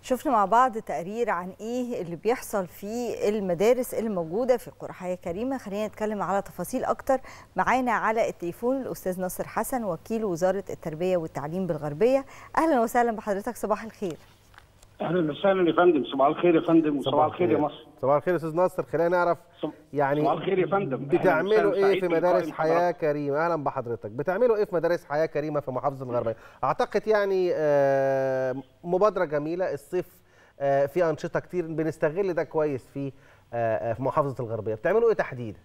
شفنا مع بعض تقرير عن ايه اللي بيحصل في المدارس اللي موجوده في قرى حياه كريمه خلينا نتكلم على تفاصيل اكتر معانا على التليفون الاستاذ ناصر حسن وكيل وزاره التربيه والتعليم بالغربيه اهلا وسهلا بحضرتك صباح الخير اهلا وسهلا يا فندم صباح الخير يا فندم وصباح الخير يا مصر صباح الخير يا استاذ ناصر خلينا نعرف يعني صباح الخير يا فندم بتعملوا ايه في مدارس حياه كريمه اهلا بحضرتك بتعملوا ايه في مدارس حياه كريمه في محافظه الغربيه اعتقد يعني مبادره جميله الصيف في انشطه كتير بنستغل ده كويس في في محافظه الغربيه بتعملوا ايه تحديدا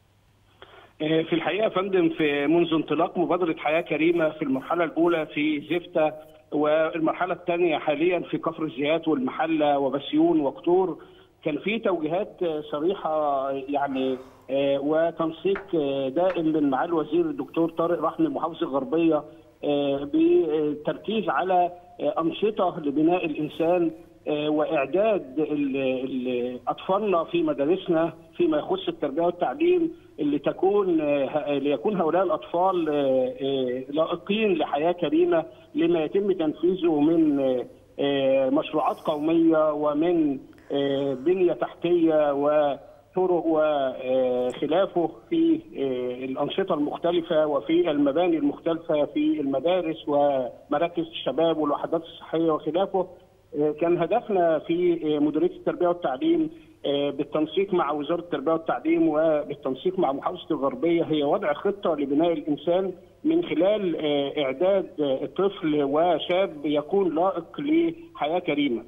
في الحقيقه يا فندم في منذ انطلاق مبادره حياه كريمه في المرحله الاولى في زفته والمرحله الثانيه حاليا في كفر الزيات والمحله وبسيون وقطور كان في توجيهات صريحه يعني وتنسيق دائم من معالي الوزير الدكتور طارق رحمي محافظ الغربيه بالتركيز على انشطه لبناء الانسان واعداد اطفالنا في مدارسنا فيما يخص التربيه والتعليم اللي تكون ليكون هؤلاء الاطفال لائقين لحياه كريمه لما يتم تنفيذه من مشروعات قوميه ومن بنيه تحتيه وطرق وخلافه في الانشطه المختلفه وفي المباني المختلفه في المدارس ومراكز الشباب والوحدات الصحيه وخلافه كان هدفنا في مديريه التربيه والتعليم بالتنسيق مع وزاره التربيه والتعليم وبالتنسيق مع محافظه الغربيه هي وضع خطه لبناء الانسان من خلال اعداد طفل وشاب يكون لائق لحياه كريمه.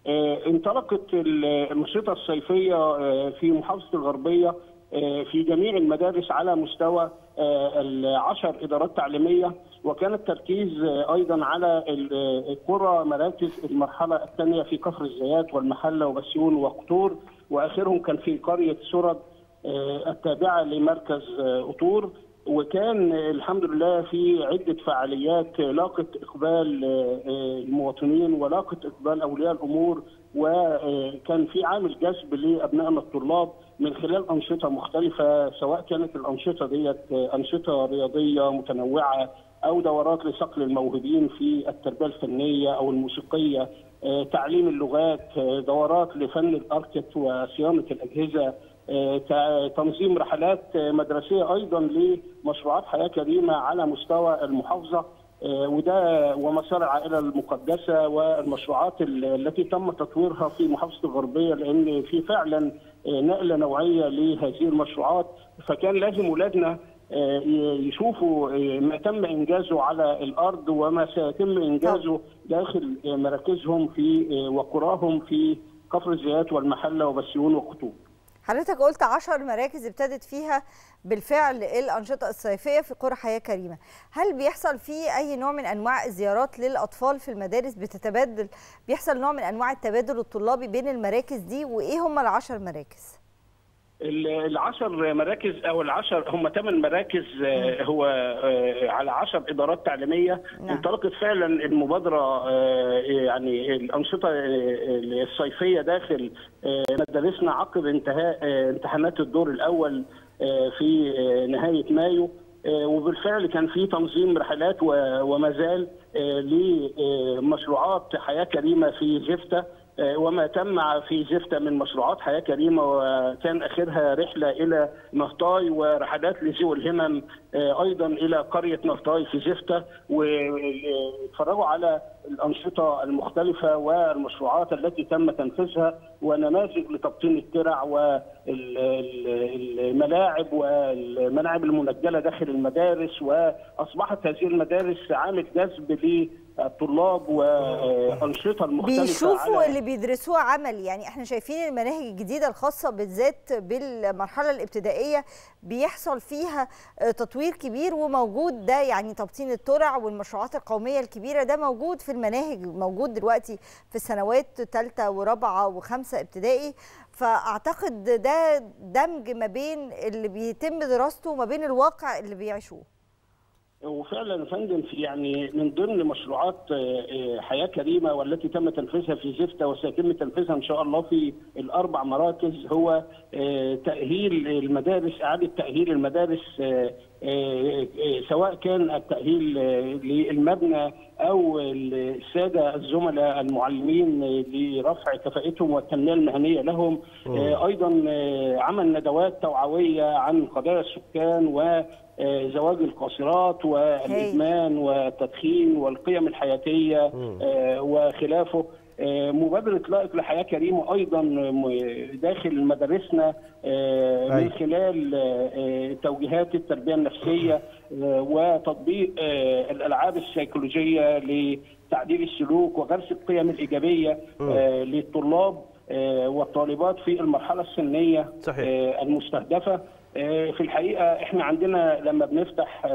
انطلقت الانشطه الصيفيه في محافظه الغربيه في جميع المدارس على مستوى العشر ادارات تعليميه وكان التركيز ايضا على القرى مراكز المرحله الثانيه في كفر الزيات والمحله وبسيون وقطور واخرهم كان في قريه سرد التابعه لمركز قطور وكان الحمد لله في عده فعاليات لاقت اقبال المواطنين ولاقت اقبال اولياء الامور وكان في عامل جذب لابنائنا الطلاب من خلال انشطه مختلفه سواء كانت الانشطه ديت انشطه رياضيه متنوعه او دورات لصقل الموهوبين في التربيه الفنيه او الموسيقيه تعليم اللغات دورات لفن الاركت وصيانه الاجهزه تنظيم رحلات مدرسيه ايضا لمشروعات حياه كريمه على مستوى المحافظه وده ومسار العائله المقدسه والمشروعات التي تم تطويرها في محافظه الغربيه لان في فعلا نقله نوعيه لهذه المشروعات فكان لازم اولادنا يشوفوا ما تم انجازه على الارض وما سيتم انجازه داخل مراكزهم في وقراهم في كفر الزيات والمحله وبسيون وقطوب. حضرتك قلت 10 مراكز ابتدت فيها بالفعل الانشطه الصيفيه في قرى حياه كريمه، هل بيحصل فيه اي نوع من انواع الزيارات للاطفال في المدارس بتتبادل بيحصل نوع من انواع التبادل الطلابي بين المراكز دي وايه هم العشر مراكز؟ العشر مراكز او العشر هم ثمان مراكز هو على عشر ادارات تعليميه نعم. انطلقت فعلا المبادره يعني الانشطه الصيفيه داخل مدارسنا عقب انتهاء امتحانات الدور الاول في نهايه مايو وبالفعل كان في تنظيم رحلات وما زال لمشروعات حياه كريمه في زفته وما تم في زفته من مشروعات حياه كريمه وكان اخرها رحله الى نهطاي ورحلات لذوي الهمم ايضا الى قريه نهطاي في زفته واتفرجوا على الانشطه المختلفه والمشروعات التي تم تنفيذها ونماذج لتبطين الترع والملاعب والملاعب المنجله داخل المدارس واصبحت هذه المدارس عامل جذب الطلاب وانشطه المختلفه بيشوفوا اللي بيدرسوه عملي يعني احنا شايفين المناهج الجديده الخاصه بالذات بالمرحله الابتدائيه بيحصل فيها تطوير كبير وموجود ده يعني تبطين الترع والمشروعات القوميه الكبيره ده موجود في المناهج موجود دلوقتي في السنوات ثالثه ورابعه وخمسه ابتدائي فاعتقد ده دمج ما بين اللي بيتم دراسته وما بين الواقع اللي بيعيشوه وفعلا يا فندم يعني من ضمن مشروعات حياه كريمه والتي تم تنفيذها في زفته وسيتم تنفيذها ان شاء الله في الاربع مراكز هو تاهيل المدارس اعاده تاهيل المدارس سواء كان التاهيل للمبنى او الساده الزملاء المعلمين لرفع كفاءتهم والتنميه المهنيه لهم ايضا عمل ندوات توعويه عن قضايا السكان وزواج القاصرات والادمان والتدخين والقيم الحياتيه وخلافه مبادرة لائق لحياة كريمة أيضا داخل مدارسنا من خلال توجيهات التربية النفسية وتطبيق الألعاب السيكولوجية لتعديل السلوك وغرس القيم الإيجابية للطلاب والطالبات في المرحلة السنية صحيح. المستهدفة في الحقيقة احنا عندنا لما بنفتح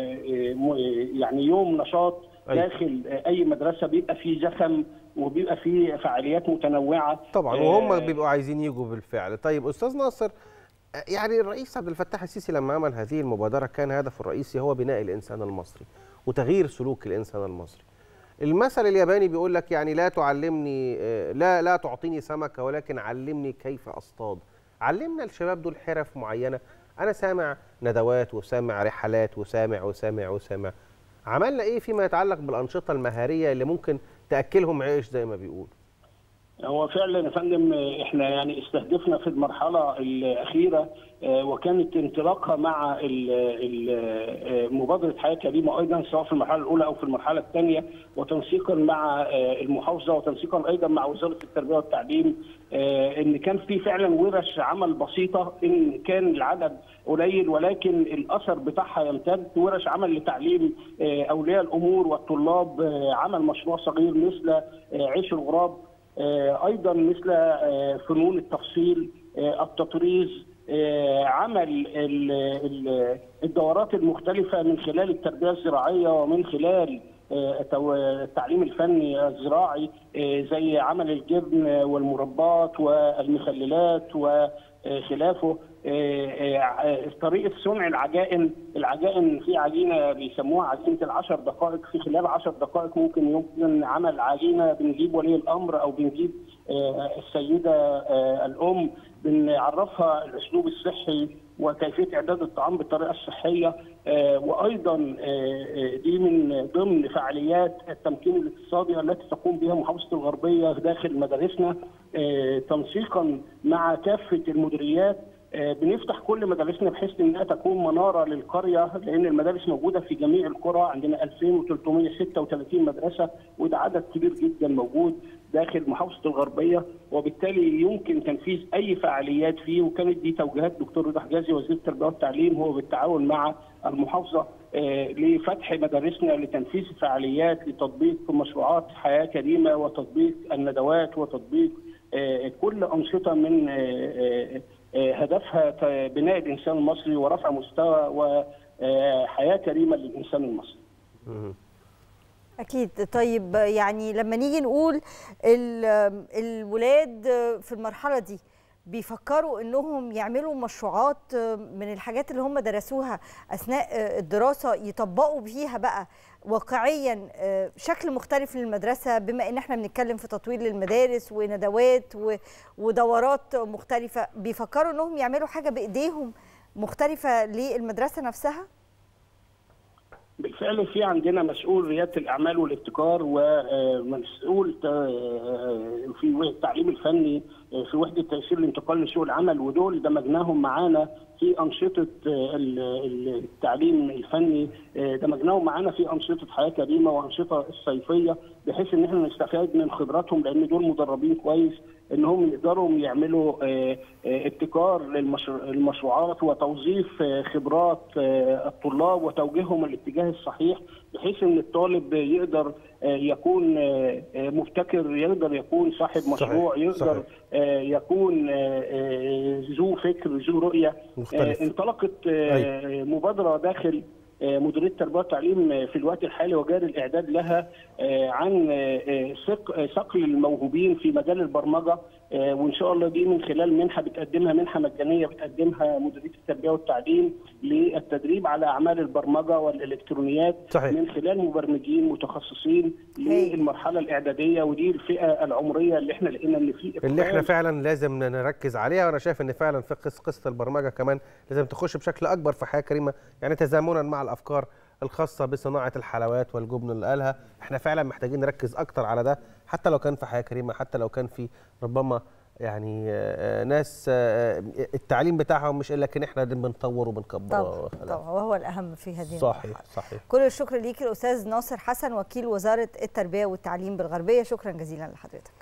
يعني يوم نشاط داخل اي مدرسه بيبقى فيه زخم وبيبقى فيه فعاليات متنوعه طبعا وهم بيبقوا عايزين يجوا بالفعل طيب استاذ ناصر يعني الرئيس عبد الفتاح السيسي لما عمل هذه المبادره كان هدفه الرئيسي هو بناء الانسان المصري وتغيير سلوك الانسان المصري المثل الياباني بيقول لك يعني لا تعلمني لا لا تعطيني سمكه ولكن علمني كيف اصطاد علمنا الشباب دول حرف معينه انا سامع ندوات وسامع رحلات وسامع وسامع وسامع عملنا ايه فيما يتعلق بالانشطه المهاريه اللي ممكن تاكلهم عيش زي ما بيقول هو فعلا يا فندم احنا يعني استهدفنا في المرحله الاخيره وكانت انطلاقها مع مبادره حياه كريمه ايضا سواء في المرحله الاولى او في المرحله الثانيه وتنسيقا مع المحافظه وتنسيقا ايضا مع وزاره التربيه والتعليم ان كان في فعلا ورش عمل بسيطه ان كان العدد قليل ولكن الاثر بتاعها يمتد ورش عمل لتعليم اولياء الامور والطلاب عمل مشروع صغير مثل عيش الغراب ايضا مثل فنون التفصيل التطريز عمل الدورات المختلفه من خلال التربيه الزراعيه ومن خلال التعليم الفني الزراعي زي عمل الجبن والمربات والمخللات وخلافه طريقه صنع العجائن، العجائن في عجينه بيسموها عجينه العشر دقائق في خلال عشر دقائق ممكن يمكن عمل عجينه بنجيب ولي الامر او بنجيب السيده الام بنعرفها الاسلوب الصحي وكيفيه اعداد الطعام بالطريقه الصحيه وايضا دي من ضمن فعاليات التمكين الاقتصادي التي تقوم بها محافظه الغربيه داخل مدارسنا تنسيقا مع كافه المديريات بنفتح كل مدارسنا بحيث انها تكون مناره للقريه لان المدارس موجوده في جميع القرى عندنا 2336 مدرسه وده عدد كبير جدا موجود داخل محافظه الغربيه وبالتالي يمكن تنفيذ اي فعاليات فيه وكانت دي توجيهات دكتور رضا حجازي وزير التربيه والتعليم هو بالتعاون مع المحافظه لفتح مدارسنا لتنفيذ فعاليات لتطبيق مشروعات حياه كريمه وتطبيق الندوات وتطبيق كل انشطه من هدفها بناء الانسان المصري ورفع مستوى وحياه كريمه للانسان المصري. اكيد طيب يعني لما نيجي نقول الولاد في المرحله دي بيفكروا انهم يعملوا مشروعات من الحاجات اللي هم درسوها اثناء الدراسه يطبقوا بيها بقى واقعيا شكل مختلف للمدرسه بما ان احنا بنتكلم في تطوير للمدارس وندوات ودورات مختلفه بيفكروا انهم يعملوا حاجه بايديهم مختلفه للمدرسه نفسها بالفعل في عندنا مسؤول رياده الاعمال والابتكار ومسؤول في التعليم الفني في وحده تيسير الانتقال لسوق العمل ودول دمجناهم معانا في انشطه التعليم الفني دمجناهم معانا في انشطه حياه كريمه وانشطه الصيفيه بحيث ان احنا نستفاد من خبراتهم لان دول مدربين كويس انهم يقدروا يعملوا ابتكار للمشروعات وتوظيف خبرات الطلاب وتوجيههم الاتجاه الصحيح بحيث ان الطالب يقدر يكون مبتكر يقدر يكون صاحب مشروع صحيح. يقدر صحيح. يكون ذو فكر ذو رؤيه مختلف. انطلقت مبادره داخل مديريه التربيه والتعليم في الوقت الحالي وجاري الاعداد لها عن صقل الموهوبين في مجال البرمجه وان شاء الله دي من خلال منحه بتقدمها منحه مجانيه بتقدمها مديريه التربيه والتعليم للتدريب على اعمال البرمجه والالكترونيات صحيح. من خلال مبرمجين متخصصين للمرحله الاعداديه ودي الفئه العمريه اللي احنا لقينا ان في اللي احنا فعلا لازم نركز عليها وانا شايف ان فعلا في قصه البرمجه كمان لازم تخش بشكل اكبر في حياه كريمه يعني تزامنا مع الافكار الخاصه بصناعه الحلويات والجبن اللي قالها احنا فعلا محتاجين نركز اكتر على ده حتى لو كان في حياه كريمه حتى لو كان في ربما يعني ناس التعليم بتاعهم مش لكن احنا بنطور وبنكبر طبعا طبعا وهو الاهم في هذه صحيح المرحلة. صحيح كل الشكر ليك الاستاذ ناصر حسن وكيل وزاره التربيه والتعليم بالغربيه شكرا جزيلا لحضرتك